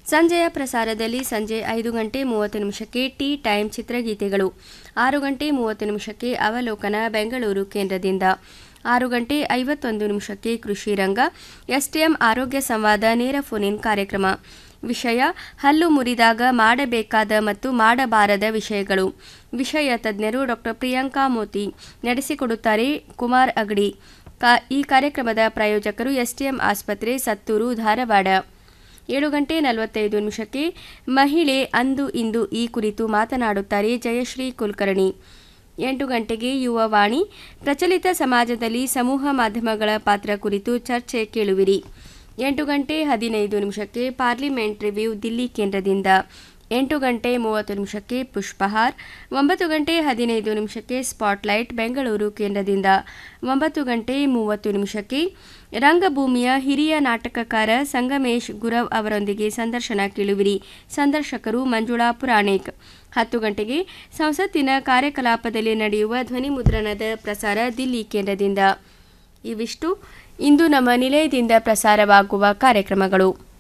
ಸಂಜೆಯ ಪ್ರಸಾರದಲ್ಲಿ ಸಂಜೆ ಐದು ಗಂಟೆ ಮೂವತ್ತು ನಿಮಿಷಕ್ಕೆ ಟೀ ಟೈಮ್ ಚಿತ್ರಗೀತೆಗಳು ಆರು ಗಂಟೆ ಮೂವತ್ತು ನಿಮಿಷಕ್ಕೆ ಅವಲೋಕನ ಬೆಂಗಳೂರು ಕೇಂದ್ರದಿಂದ ಆರು ಗಂಟೆ ಐವತ್ತೊಂದು ನಿಮಿಷಕ್ಕೆ ಕೃಷಿ ರಂಗ ಎಸ್ಟಿಎಂ ಆರೋಗ್ಯ ಸಂವಾದ ನೇರ ಫೋನ್ ಇನ್ ಕಾರ್ಯಕ್ರಮ ವಿಷಯ ಹಲ್ಲು ಮುರಿದಾಗ ಮಾಡಬೇಕಾದ ಮತ್ತು ಮಾಡಬಾರದ ವಿಷಯಗಳು ವಿಷಯ ತಜ್ಞರು ಡಾಕ್ಟರ್ ಪ್ರಿಯಾಂಕಾ ಮೋತಿ ನಡೆಸಿಕೊಡುತ್ತಾರೆ ಕುಮಾರ್ ಅಗಡಿ ಕಾ- ಈ ಕಾರ್ಯಕ್ರಮದ ಪ್ರಾಯೋಜಕರು ಎಸ್ಟಿಎಂ ಆಸ್ಪತ್ರೆ ಸತ್ತೂರು ಧಾರವಾಡ ಏಳು ಗಂಟೆ ನಲವತ್ತೈದು ನಿಮಿಷಕ್ಕೆ ಮಹಿಳೆ ಅಂದು ಇಂದು ಈ ಕುರಿತು ಮಾತನಾಡುತ್ತಾರೆ ಜಯಶ್ರೀ ಕುಲಕರ್ಣಿ ಎಂಟು ಗಂಟೆಗೆ ಯುವವಾಣಿ ಪ್ರಚಲಿತ ಸಮಾಜದಲ್ಲಿ ಸಮೂಹ ಮಾಧ್ಯಮಗಳ ಪಾತ್ರ ಕುರಿತು ಚರ್ಚೆ ಕೇಳುವಿರಿ ಎಂಟು ಗಂಟೆ ಹದಿನೈದು ನಿಮಿಷಕ್ಕೆ ಪಾರ್ಲಿಮೆಂಟ್ ರಿವ್ಯೂ ದಿಲ್ಲಿ ಕೇಂದ್ರದಿಂದ ಎಂಟು ಗಂಟೆ ಮೂವತ್ತು ನಿಮಿಷಕ್ಕೆ ಪುಷ್ಪಹಾರ್ ಒಂಬತ್ತು ಗಂಟೆ ಹದಿನೈದು ನಿಮಿಷಕ್ಕೆ ಸ್ಪಾಟ್ಲೈಟ್ ಬೆಂಗಳೂರು ಕೇಂದ್ರದಿಂದ ಒಂಬತ್ತು ಗಂಟೆ ಮೂವತ್ತು ನಿಮಿಷಕ್ಕೆ ರಂಗಭೂಮಿಯ ಹಿರಿಯ ನಾಟಕಕಾರ ಸಂಗಮೇಶ್ ಗುರವ್ ಅವರೊಂದಿಗೆ ಸಂದರ್ಶನ ಕೇಳುವಿರಿ ಸಂದರ್ಶಕರು ಮಂಜುಳಾ ಪುರಾಣಿಕ್ ಹತ್ತು ಗಂಟೆಗೆ ಸಂಸತ್ತಿನ ಕಾರ್ಯಕಲಾಪದಲ್ಲಿ ನಡೆಯುವ ಧ್ವನಿ ಮುದ್ರಣದ ಪ್ರಸಾರ ದಿಲ್ಲಿ ಕೇಂದ್ರದಿಂದ ಇವಿಷ್ಟು ಇಂದು ನಮ್ಮ ನಿಲಯದಿಂದ ಪ್ರಸಾರವಾಗುವ ಕಾರ್ಯಕ್ರಮಗಳು